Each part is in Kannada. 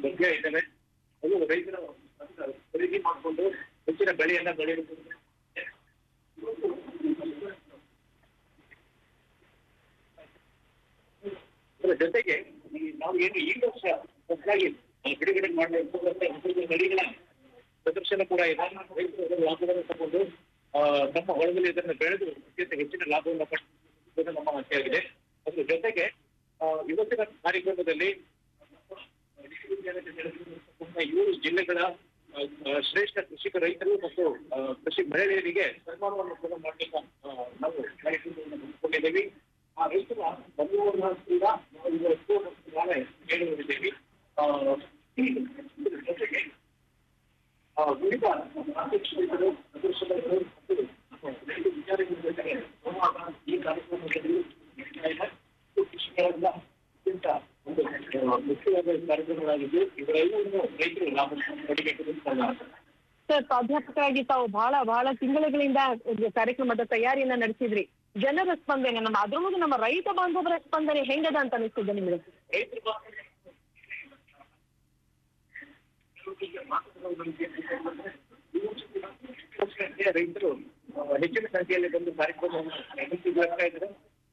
ಲಭ್ಯ ಇದ್ದಾವೆ ಅದು ರೈತರ ಖರೀದಿ ಮಾಡಿಕೊಂಡು ಹೆಚ್ಚಿನ ಬೆಳೆಯನ್ನ ಬೆಳೆಯಬೇಕು ಅದರ ಜೊತೆಗೆ ಈ ನಾವು ಏನು ಈ ವರ್ಷ ಹೊಸದಾಗಿ ಬಿಡುಗಡೆ ಮಾಡಲಿರ್ತಕ್ಕಂಥ ಹೊಸ ಬೆಳೆಗಳ ಪ್ರದರ್ಶನ ಕೂಡ ಇದೆ ರೈತರು ಅದರ ಲಾಭವನ್ನು ತಗೊಂಡು ಆ, ನಮ್ಮ ಹೊಲದಲ್ಲಿ ಇದನ್ನು ಬೆಳೆದು ಅತ್ಯಂತ ಹೆಚ್ಚಿನ ಲಾಭವನ್ನು ಪಡೆದು ನಮ್ಮ ಆಸೆಯಾಗಿದೆ ಅದ್ರ ಜೊತೆಗೆ ಆ, ಇವತ್ತಿನ ಕಾರ್ಯಕ್ರಮದಲ್ಲಿ ವಿಶ್ವವಿದ್ಯಾಲಯದ ಏಳು ಜಿಲ್ಲೆಗಳ ಆ, ಆ, ಶ್ರೇಷ್ಠ ಕೃಷಿಕ ರೈತರು ಮತ್ತು ಆ, ಕೃಷಿ ಮಹಿಳೆಯರಿಗೆ ಸನ್ಮಾನವನ್ನು ಕೂಡ ಮಾಡಲಿಕ್ಕೆ ಆ, ನಾವು ಕಾರ್ಯಕ್ರಮವನ್ನು ಹಮ್ಮಿಕೊಂಡಿದ್ದೀವಿ ಆ ರೈತರ ಮನೋವನ್ನ ಕೂಡ ನಾವು ಇವತ್ತು ಮತ್ತು ನಾಳೆ ಹೇಳುತ್ತಿದ್ದೇವೆ ಆ, ಇದ್ರ ಜೊತೆಗೆ ಆ, ವಿವಿಧ ಆರ್ಥಿಕ ರೈತರು ಪ್ರದರ್ಶನಗಳು ಮತ್ತು ರೈತ ವಿಚಾರಗಳ ಜೊತೆಗೆ ಸಂವಾದ ಈ ಕಾರ್ಯಕ್ರಮದಲ್ಲಿ ನಡೀತಾ ಇದೆ. ಇದು ಕೃಷಿಕರಿಂದ ಅತ್ಯಂತ ಒಂದು ಆ, ಮುಖ್ಯವಾದ ಕಾರ್ಯಕ್ರಮಗಳಾಗಿದ್ದು ಇವರೆಲ್ಲವನ್ನು ರೈತರು ಲಾಭ ಪಡಿಬೇಕು ಅಂತ ನನ್ನ ಆಸೆ. ಸರ್ ಪ್ರಾಧ್ಯಾಪಕರಾಗಿ ತಾವು ಬಹಳ ಬಹಳ ತಿಂಗಳುಗಳಿಂದ ಒಂದು ಕಾರ್ಯಕ್ರಮದ ತಯಾರಿಯನ್ನ ನಡೆಸಿದ್ರಿ ಜನರ ಸ್ಪಂದನೆ ನಮ್ಮ ಅದ್ರೊಳಗೆ ನಮ್ಮ ರೈತ ಬಾಂಧವರ ಸ್ಪಂದನೆ ಹೆಂಗದ ಅಂತ ಅನಿಸ್ತದೆ ನಿಮಗೆ ರೈತರು ಮಾತ್ರ ರೈತರು ಆ, ಹೆಚ್ಚಿನ ಸಂಖ್ಯೆಯಲ್ಲಿ ಬಂದು ಕಾರ್ಯಕ್ರಮವನ್ನು ನಡೆಸಿಕೊಳ್ತಾ ಇದ್ದಾರೆ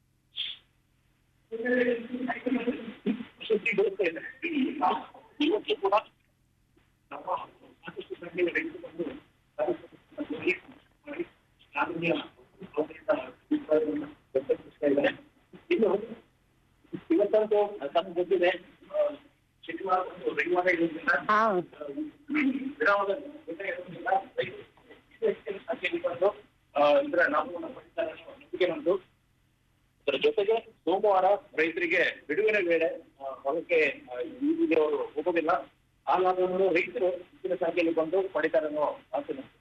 ಸುದ್ದಿಗೊಳಿಸ್ತಾ ಇದ್ದಾರೆ. ಇವತ್ತು ಕೂಡ ನಮ್ಮ ಸಾಕಷ್ಟು ಸಂಖ್ಯೆಯಲ್ಲಿ ರೈತರು ಬಂದು ಕಾರ್ಯಕ್ರಮದಲ್ಲಿ ಮಾಡಿ ಕಾನೂನಿನ ಅವರಿಂದ ಅಭಿಪ್ರಾಯವನ್ನು ವ್ಯಕ್ತಪಡಿಸ್ತಾ ಇದ್ದಾರೆ ಇನ್ನು ಇವತ್ತಂತೂ ತಮ್ಗೆ ಗೊತ್ತಿದೆ ಆ, ಶನಿವಾರ ಮತ್ತು ರವಿವಾರ ಇರೋದ್ರಿಂದ ಹಾ ವಿರಾಮದ ಜೊತೆ ಇರೋದ್ರಿಂದ ರೈತರು ಹೆಚ್ಚಿನ ಸಂಖ್ಯೆಯಲ್ಲಿ ಬಂದು ಆ, ಇದರ ಲಾಭವನ್ನು ಪಡಿತಾರೆ ಅನ್ನೋ ನಂಬಿಕೆ ನಮ್ದು ಅದರ ಜೊತೆಗೆ ಸೋಮವಾರ ರೈತರಿಗೆ ಬಿಡುವಿನ ವೇಳೆ ಆ, ಹೊಲಕ್ಕೆ ಆ, ಈಗಿಗೆ ಅವರು ಹೋಗೋದಿಲ್ಲ ಆ ಲಾಭವನ್ನು ರೈತರು ಹೆಚ್ಚಿನ ಸಂಖ್ಯೆಯಲ್ಲಿ ಬಂದು ಪಡಿತಾರೆ ಅನ್ನೋ ಆಸೆ ನಮ್ದು.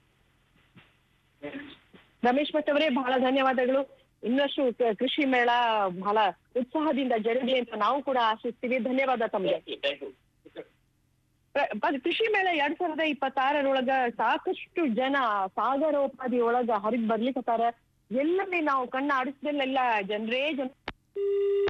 ರಮೇಶ್ ಭಟ್ ಅವರೇ ಬಹಳ ಧನ್ಯವಾದಗಳು ಇನ್ನಷ್ಟು ಕ- ಕೃಷಿ ಮೇಳ ಬಹಳ ಉತ್ಸಾಹದಿಂದ ಜರುಗಲಿ ಅಂತ ನಾವು ಕೂಡ ಆಶಿಸ್ತೀವಿ ಧನ್ಯವಾದ ತಮಗೆ Thank you, thank you. ಪ್ರ- ಪ- ಕೃಷಿ ಮೇಳ ಎರಡ್ ಸಾವಿರದ ಇಪ್ಪತ್ತಾರರೊಳಗ ಸಾಕಷ್ಟು ಜನ ಸಾಗರೋಪಾದಿ ಒಳಗ ಹರಿದ್ ಬರ್ಲಿಕತ್ತಾರ ಎಲ್ಲಲ್ಲಿ ನಾವು ಕಣ್ಣ ಆಡಿಸಿದಲ್ಲೆಲ್ಲ ಜನರೇ ಜನ